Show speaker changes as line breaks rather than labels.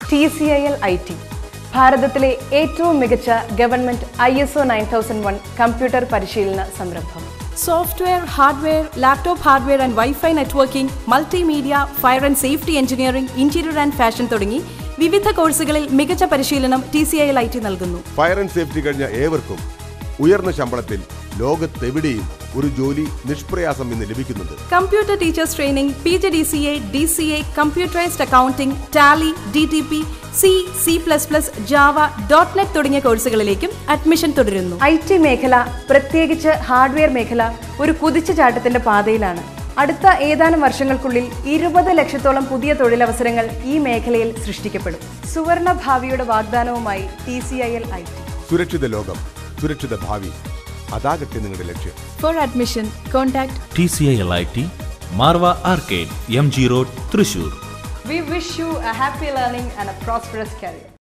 T C I L I T ഭാരതത്തിലെ ഏറ്റവും മികച്ച government I S O nine thousand one computer പരിശീലന സംരംഭം
software hardware laptop hardware and wifi networking multimedia fire and safety engineering interior and fashion തുടങ്ങി വിവിധ കോഴ്സുകളിൽ മികച്ച പരിശീലനം T C I L I T നൽകുന്നു
ഫയർ ആൻഡ് സേഫ്റ്റി കഴിഞ്ഞ ഏവർക്കും ഉയർന്ന ശമ്പളത്തിൽ ലോകത്തെവിടെയും ഒരു ജോലി നിഷ്പ്രയാസം ഇന്ന് ലഭിക്കുന്നുണ്ട്
computer teachers training P G D C A D C A computerised accounting Tally D T P C C plus plus Java dot net തുടങ്ങിയ കോഴ്സുകളിലേക്കും അഡ്മിഷൻ തുടരുന്നു
ഐ ടി മേഖല പ്രത്യേകിച്ച് ഹാർഡ്വെയർ മേഖല ഒരു കുതിച്ചുചാട്ടത്തിന്റെ പാതയിലാണ് അടുത്ത ഏതാനും വർഷങ്ങൾക്കുള്ളിൽ ഇരുപത് ലക്ഷത്തോളം പുതിയ തൊഴിലവസരങ്ങൾ ഈ മേഖലയിൽ സൃഷ്ടിക്കപ്പെടും സുവർണ ഭാവിയുടെ വാഗ്ദാനവുമായി T C I L I T
സുരക്ഷിത ലോകം സുരക്ഷിത ഭാവി അതാകട്ടെ നിങ്ങളുടെ ലക്ഷ്യം
for admission contact
T C I L I T Marwa Arcade M G Road Thrissur
we wish you a happy learning and a prosperous career